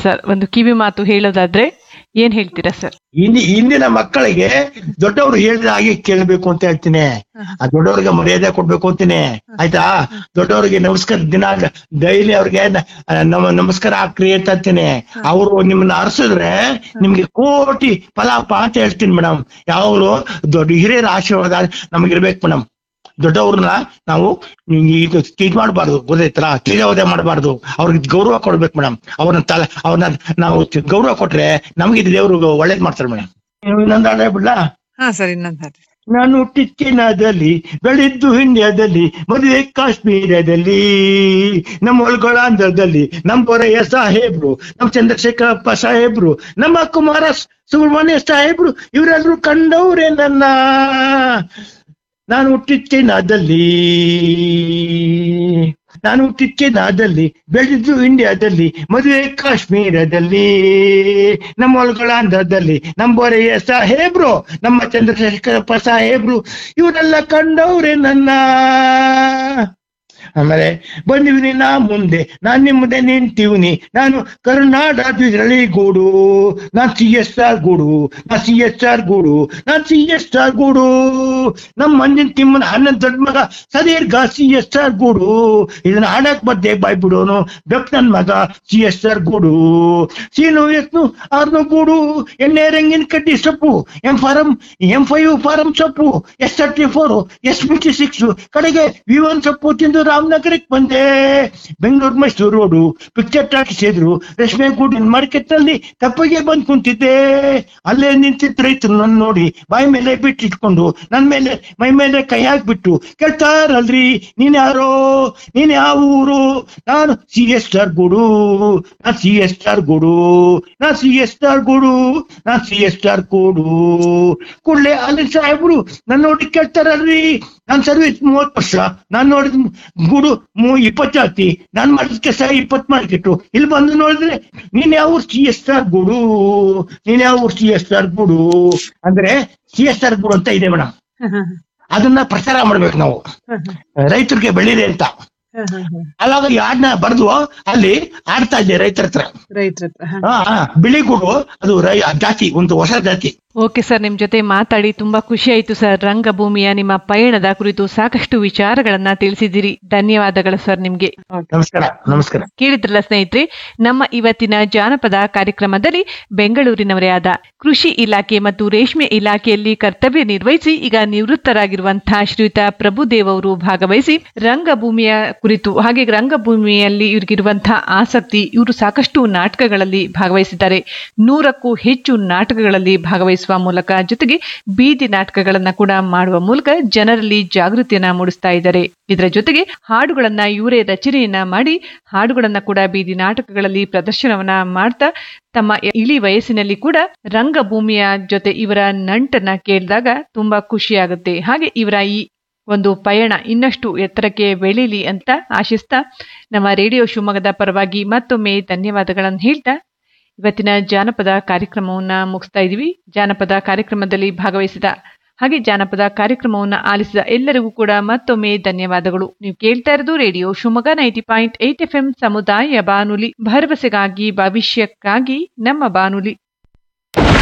Sir ಒಂದು ಕಿವಿ ಮಾತು ಹೇಳೋದಾದ್ರೆ ಏನ್ ಹೇಳ್ತೀರಾ ಸರ್ ಇಂದಿ ಇಂದಿನ ಮಕ್ಕಳಿಗೆ ದೊಡ್ಡವರು ಹೇಳಿದ ಹಾಗೆ ಕೇಳಬೇಕು ಅಂತ ಹೇಳ್ತೀನಿ ಆ ದೊಡ್ಡವ್ರಿಗೆ ಮರ್ಯಾದೆ ಕೊಡ್ಬೇಕು ಅಂತೀನಿ ಆಯ್ತಾ ದೊಡ್ಡವರಿಗೆ ನಮಸ್ಕಾರ ದಿನ ಡೈಲಿ ಅವ್ರಿಗೆ ನ- ನಮ ನಮಸ್ಕಾರ ಹಾಕ್ರಿ ಅಂತ ಅಂತೀನಿ ಅವರು ನಿಮ್ಮನ್ನ ಅರಸಿದ್ರೆ ನಿಮ್ಗೆ ಕೋಟಿ ಫಲಾಪ ಅಂತ ಹೇಳ್ತೀನಿ ಮೇಡಮ್ ಯಾವಾಗಲೂ ದೊಡ್ಡ ಹಿರಿಯರ ಆಶೀರ್ವಾದ ನಮಗಿರ್ಬೇಕು ಮೇಡಮ್ ದೊಡ್ಡವ್ರನ್ನ ನಾವು ಇದು ಇದು ಮಾಡಬಾರ್ದು ಗೊತ್ತೈತಲ್ಲ ತೇಜಾವಧೆ ಮಾಡಬಾರ್ದು ಅವ್ರಿಗೆ ಗೌರವ ಕೊಡ್ಬೇಕು ಮೇಡಮ್ ಅವ್ರನ್ನ ತಲೆ ಅವ್ರನ್ನ ನಾವು ಗೌರವ ಕೊಟ್ರೆ ನಮ್ಗೆ ಇದು ದೇವ್ರು ಒಳ್ಳೇದ್ ಮಾಡ್ತಾರೆ ಮೇಡಮ್ ಇನ್ನೊಂದು ಹಾಡು ಹೇಳ್ಬಿಡ್ಲಾ ಹಾ ಸರ್ ಇನ್ನೊಂದ್ ಹಾಡ್ರಿ ನಾನು ಟಿಚ್ಚಿನದಲ್ಲಿ ಬೆಳೆದ್ದು ಇಂಡಿಯಾದಲ್ಲಿ ಮದುವೆ ಕಾಶ್ಮೀರದಲ್ಲಿ ನಮ್ಮ ಒಳಗೊಳಾಂಧ್ರದಲ್ಲಿ ನಮ್ಮ ಬೊರೆಯ ಸಾಹೇಬ್ರು ನಮ್ಮ ಚಂದ್ರಶೇಖರಪ್ಪ ಸಾಹೇಬ್ರು ನಮ್ಮ ಕುಮಾರ ಸುಬ್ರಹ್ಮಣ್ಯ ಸಾಹೇಬ್ರು ಇವರೆಲ್ಲರೂ ಕಂಡವ್ರೆ ನನ್ನ ನಾನು ಟಿಚ್ಚಿನದಲ್ಲಿ ನಾನು ಟಿಚ್ಚಿನದಲ್ಲಿ ಬೆಳೆದಿದ್ದು ಇಂಡಿಯಾದಲ್ಲಿ ಮದುವೆ ಕಾಶ್ಮೀರದಲ್ಲಿ ನಮ್ಮ ಒಳಗೊಳಾಂಧ್ರದಲ್ಲಿ ನಮ್ಮ ಬೊರೆಯ ಸಾಹೇಬ್ರು ನಮ್ಮ ಚಂದ್ರಶೇಖರಪ್ಪ ಸಾಹೇಬ್ರು ಇವರೆಲ್ಲ ಕಂಡವ್ರೆ ನನ್ನ ಆಮೇಲೆ ಬಂದಿವ್ನಿ ನಾ ಮುಂದೆ ನಾನ್ ನಿಮ್ ಮುಂದೆ ನಿಂತೀವ್ನಿ ನಾನು ಕರ್ನಾಟಕದಲ್ಲಿ ಗೂಡು ನಾನ್ ಸಿ ಎಸ್ ಆರ್ ಗೂಡು ನಾ ಸಿ ಎಸ್ ಆರ್ ಗೂಡು ನಾನ್ ಸಿ ಎಸ್ ಆರ್ ಗೂಡು ನಮ್ಮ ಮಂಜಿನ ತಿಮ್ಮನ ಹನ್ನೊಂದು ದೊಡ್ಡ ಮಗ ಸದೀರ್ಘ ಸಿ ಎಸ್ ಆರ್ ಗೂಡು ಇದನ್ನ ಹಾಡಕ್ ಬರ್ದೆ ಬಾಯ್ ಬಿಡೋನು ಬೆಪ್ ನನ್ ಮಗ ಸಿ ಎಸ್ ಆರ್ ಗೂಡು ಸೀನು ಎಸ್ನು ಆರ್ನು ಗೂಡು ಎಣ್ಣೆ ರಂಗಿನ ಕಡ್ಡಿ ಸೊಪ್ಪು M farm M five farm ಸೊಪ್ಪು S thirty four S fifty six ಕಡೆಗೆ ವಿ ಒನ್ ಸೊಪ್ಪು ತಿಂದು ರಾಮನಗರಕ್ಕೆ ಬಂದೆ Bengaluru Mysuru road picture talkies ಎದುರು ರೇಷ್ಮೆ ಗೂಡಿನ ಮಾರ್ಕೆಟ್ ನಲ್ಲಿ ತಪ್ಪಗೆ ಬಂದ್ ಕುಂತಿದ್ದೆ ಅಲ್ಲೇ ನಿಂತಿದ್ದ ರೈತರು ನನ್ನ ನೋಡಿ ಬಾಯಿ ಮೇಲೆ ಬಿಟ್ಟಿಟ್ಕೊಂಡು ನನ್ ಮೇಲೆ ಮೈ ಮೇಲೆ ಕೈ ಹಾಕ್ಬಿಟ್ಟು ಕೇಳ್ತಾರಲ್ರಿ ನೀನ್ ಯಾರೋ ನೀನ್ ಯಾವ ಊರು ನಾನು ಸಿ ಎಸ್ ಆರ್ ಗೂಡು ನಾನ್ ಸಿ ಎಸ್ ಆರ್ ಗೂಡು ನಾನ್ ಸಿ ಎಸ್ ಆರ್ ಗೂಡು ನಾನ್ ಸಿ ಎಸ್ ಆರ್ ಗೂಡು ಕೂಡ್ಲೆ ಅಲ್ಲಿ ಸಾಹೇಬ್ರು ನನ್ನ ನೋಡಿ ಕೇಳ್ತಾರಲ್ರಿ ನಾನ್ ಸರ್ವಿಸ್ ಮೂವತ್ತು ವರ್ಷ ನಾನ್ ನೋಡಿದ ಗೂಡು ಮೂ ಇಪ್ಪತ್ತು ಜಾತಿ ನಾನ್ ಮಾಡಿದ ಕೆಲಸ ಇಪ್ಪತ್ ಮಾರ್ಕೆಟು ಇಲ್ಲಿ ಬಂದು ನೋಡಿದ್ರೆ ನೀನ್ ಯಾವ ಸಿ ಎಸ್ ಆರ್ ಗೂಡು ನೀನ್ ಯಾವ ಸಿ ಎಸ್ ಆರ್ ಗೂಡು ಅಂದ್ರೆ ಸಿ ಎಸ್ ಆರ್ ಗೂಡು ಅಂತ ಇದೆ ಮೇಡಮ್ ಅದನ್ನ ಪ್ರಚಾರ ಮಾಡ್ಬೇಕು ನಾವು ರೈತರಿಗೆ ಬೆಳೀರಿ ಅಂತ ಅವಾಗ ಈ ಹಾಡ್ನ ಬರ್ದು ಅಲ್ಲಿ ಆಡ್ತಾ ಇದ್ದೆ ರೈತರ ಹತ್ರ ರೈತರ ಹತ್ರ ಹಾ. ಹಾ ಹಾ, ಬಿಳಿ ಗೂಡು ಅದು ರೈ ಜಾತಿ ಒಂದು ಹೊಸ ಜಾತಿ ಓಕೆ ಸರ್ ನಿಮ್ ಜೊತೆ ಮಾತಾಡಿ ತುಂಬಾ ಖುಷಿ ಆಯ್ತು ಸರ್ ರಂಗಭೂಮಿಯ ನಿಮ್ಮ ಪಯಣದ ಕುರಿತು ಸಾಕಷ್ಟು ವಿಚಾರಗಳನ್ನ ತಿಳಿಸಿದಿರಿ ಧನ್ಯವಾದಗಳು ಸರ್ ನಿಮ್ಗೆ ನಮಸ್ಕಾರ ನಮಸ್ಕಾರ ಕೇಳಿದ್ರಲ್ಲ ಸ್ನೇಹಿತರೆ ನಮ್ಮ ಇವತ್ತಿನ ಜಾನಪದ ಕಾರ್ಯಕ್ರಮದಲ್ಲಿ ಬೆಂಗಳೂರಿನವರೇ ಆದ ಕೃಷಿ ಇಲಾಖೆ ಮತ್ತು ರೇಷ್ಮೆ ಇಲಾಖೆಯಲ್ಲಿ ಕರ್ತವ್ಯ ನಿರ್ವಹಿಸಿ ಈಗ ನಿವೃತ್ತರಾಗಿರುವಂತಹ ಶ್ರೀಯುತ ಪ್ರಭುದೇವ್ ಅವರು ಭಾಗವಹಿಸಿ ರಂಗಭೂಮಿಯ ಕುರಿತು ಹಾಗೆ ರಂಗಭೂಮಿಯಲ್ಲಿ ಇವ್ರಿಗಿರುವಂತಹ ಆಸಕ್ತಿ ಇವರು ಸಾಕಷ್ಟು ನಾಟಕಗಳಲ್ಲಿ ಭಾಗವಹಿಸಿದ್ದಾರೆ ನೂರಕ್ಕೂ ಹೆಚ್ಚು ನಾಟಕಗಳಲ್ಲಿ ಭಾಗವಹಿಸುವ ಮೂಲಕ ಜೊತೆಗೆ ಬೀದಿ ನಾಟಕಗಳನ್ನ ಕೂಡ ಮಾಡುವ ಮೂಲಕ ಜನರಲ್ಲಿ ಜಾಗೃತಿಯನ್ನ ಮೂಡಿಸ್ತಾ ಇದ್ದಾರೆ ಇದರ ಜೊತೆಗೆ ಹಾಡುಗಳನ್ನ ಇವರೇ ರಚನೆಯನ್ನ ಮಾಡಿ ಹಾಡುಗಳನ್ನ ಕೂಡ ಬೀದಿ ನಾಟಕಗಳಲ್ಲಿ ಪ್ರದರ್ಶನವನ್ನ ಮಾಡ್ತಾ ತಮ್ಮ ಇಳಿ ವಯಸ್ಸಿನಲ್ಲಿ ಕೂಡ ರಂಗಭೂಮಿಯ ಜೊತೆ ಇವರ ನಂಟನ್ನ ಕೇಳಿದಾಗ ತುಂಬಾ ಖುಷಿಯಾಗುತ್ತೆ ಹಾಗೆ ಇವರ ಈ ಒಂದು ಪಯಣ ಇನ್ನಷ್ಟು ಎತ್ತರಕ್ಕೆ ಬೆಳೀಲಿ ಅಂತ ಆಶಿಸ್ತಾ ನಮ್ಮ ರೇಡಿಯೋ ಶಿವಮೊಗ್ಗದ ಪರವಾಗಿ ಮತ್ತೊಮ್ಮೆ ಧನ್ಯವಾದಗಳನ್ನು ಹೇಳ್ತಾ ಇವತ್ತಿನ ಜಾನಪದ ಕಾರ್ಯಕ್ರಮವನ್ನ ಮುಗಿಸ್ತಾ ಇದೀವಿ ಜಾನಪದ ಕಾರ್ಯಕ್ರಮದಲ್ಲಿ ಭಾಗವಹಿಸಿದ ಹಾಗೆ ಜಾನಪದ ಕಾರ್ಯಕ್ರಮವನ್ನ ಆಲಿಸಿದ ಎಲ್ಲರಿಗೂ ಕೂಡ ಮತ್ತೊಮ್ಮೆ ಧನ್ಯವಾದಗಳು ನೀವು ಕೇಳ್ತಾ ಇರೋದು radio Shivamogga ninety point eight F M ಸಮುದಾಯ ಬಾನುಲಿ ಭರವಸೆಗಾಗಿ ಭವಿಷ್ಯಕ್ಕಾಗಿ ನಮ್ಮ ಬಾನುಲಿ